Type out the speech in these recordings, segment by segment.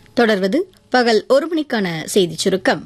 தொடர்வது பகல் ஒரு மணிக்கான செய்திச் சுருக்கம்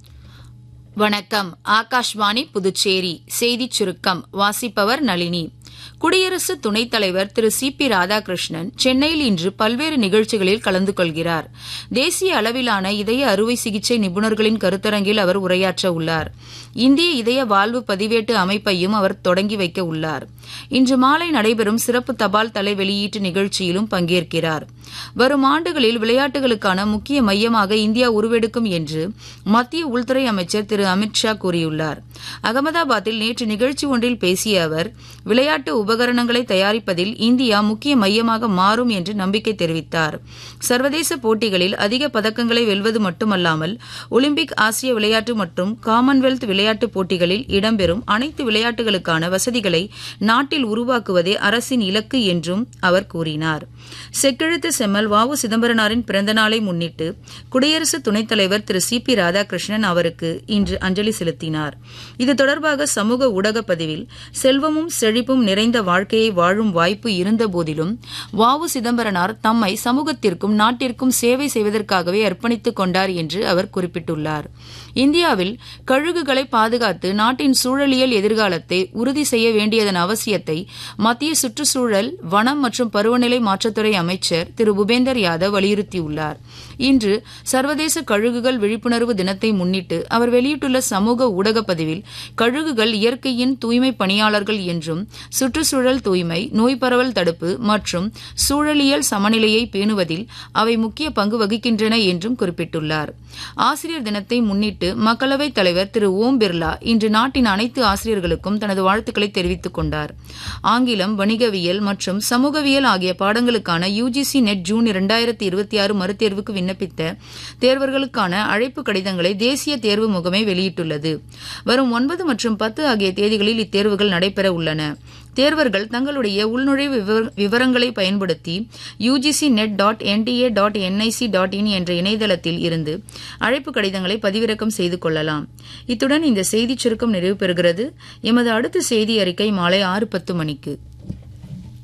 வணக்கம் ஆகாஷ்வாணி புதுச்சேரி செய்திச் சுருக்கம் வாசிப்பவர் நளினி குடியரசு துணைத் தலைவர் திரு சி பி ராதாகிருஷ்ணன் சென்னையில் இன்று பல்வேறு நிகழ்ச்சிகளில் கலந்து கொள்கிறார் தேசிய அளவிலான இதய அறுவை சிகிச்சை நிபுணர்களின் கருத்தரங்கில் அவர் உரையாற்ற உள்ளார் இந்திய இதய வாழ்வு பதிவேட்டு அமைப்பையும் அவர் தொடங்கி வைக்க உள்ளார் இன்று மாலை நடைபெறும் சிறப்பு தபால் தலை வெளியீட்டு நிகழ்ச்சியிலும் பங்கேற்கிறார் வரும் ஆண்டுகளில் விளையாட்டுகளுக்கான முக்கிய மையமாக இந்தியா உருவெடுக்கும் என்று மத்திய உள்துறை அமைச்சர் திரு அமித்ஷா கூறியுள்ளார் அகமதாபாத்தில் நேற்று நிகழ்ச்சி ஒன்றில் பேசிய அவர் விளையாட்டு உபகரணங்களை தயாரிப்பதில் இந்தியா முக்கிய மையமாக மாறும் என்று நம்பிக்கை தெரிவித்தார் சர்வதேச போட்டிகளில் அதிக பதக்கங்களை வெல்வது மட்டுமல்லாமல் ஒலிம்பிக் ஆசிய விளையாட்டு மற்றும் காமன்வெல்த் விளையாட்டுப் போட்டிகளில் இடம்பெறும் அனைத்து விளையாட்டுகளுக்கான வசதிகளை நாட்டில் உருவாக்குவதே அரசின் இலக்கு என்றும் அவர் கூறினார் செக்கெழுத்து செம்மல் வ உ சிதம்பரனாரின் பிறந்தநாளை முன்னிட்டு குடியரசு துணைத் தலைவர் திரு சி பி ராதாகிருஷ்ணன் அவருக்கு இன்று அஞ்சலி செலுத்தினார் இது தொடர்பாக சமூக ஊடக பதிவில் செல்வமும் செழிப்பும் நிறைந்த வாழ்க்கையை வாழும் வாய்ப்பு இருந்தபோதிலும் வ உ சிதம்பரனார் தம்மை சமூகத்திற்கும் நாட்டிற்கும் சேவை செய்வதற்காகவே அர்ப்பணித்துக் கொண்டார் என்று அவர் குறிப்பிட்டுள்ளார் இந்தியாவில் கழுகுகளை பாதுகாத்து நாட்டின் சூழலியல் எதிர்காலத்தை உறுதி செய்ய வேண்டியதன் அவசியத்தை மத்திய சுற்றுச்சூழல் வனம் மற்றும் பருவநிலை மாற்றத்துறை அமைச்சர் திரு பூபேந்தர் யாதவ் வலியுறுத்தியுள்ளார் இன்று சர்வதேச கழுகுகள் விழிப்புணர்வு தினத்தை முன்னிட்டு அவர் வெளியிட்டுள்ள சமூக ஊடக பதிவில் கழுகுகள் இயற்கையின் தூய்மை பணியாளர்கள் என்றும் சுற்றுச்சூழல் தூய்மை நோய் பரவல் தடுப்பு மற்றும் சூழலியல் சமநிலையை பேணுவதில் அவை முக்கிய பங்கு வகிக்கின்றன என்றும் குறிப்பிட்டுள்ளார் ஆசிரியர் தினத்தை முன்னிட்டு மக்களவைத் தலைவர் திரு ஓம் பிர்லா இன்று நாட்டின் அனைத்து ஆசிரியர்களுக்கும் தனது வாழ்த்துக்களை தெரிவித்துக் கொண்டார் ஆங்கிலம் வணிகவியல் மற்றும் சமூகவியல் ஆகிய பாடங்களுக்கான யுஜிசி நெட் ஜூன் இரண்டாயிரத்தி இருபத்தி ஆறு மறுதேர்வுக்கு விண்ணப்பித்த தேர்வர்களுக்கான அழைப்பு கடிதங்களை தேசிய தேர்வு முகமை வெளியிட்டுள்ளது வரும் ஒன்பது மற்றும் பத்து ஆகிய தேதிகளில் இத்தேர்வுகள் நடைபெற உள்ளன தேர்வர்கள் தங்களுடைய உள்நுழைவு விவரங்களை பயன்படுத்தி UGC NET dot NTA dot NIC dot in என்ற இணையதளத்தில் இருந்து அழைப்பு கடிதங்களை பதிவிறக்கம் செய்து கொள்ளலாம் இத்துடன் இந்த செய்திச் சுருக்கம் நிறைவு பெறுகிறது எமது அடுத்த செய்தி அறிக்கை மாலை ஆறு பத்து மணிக்கு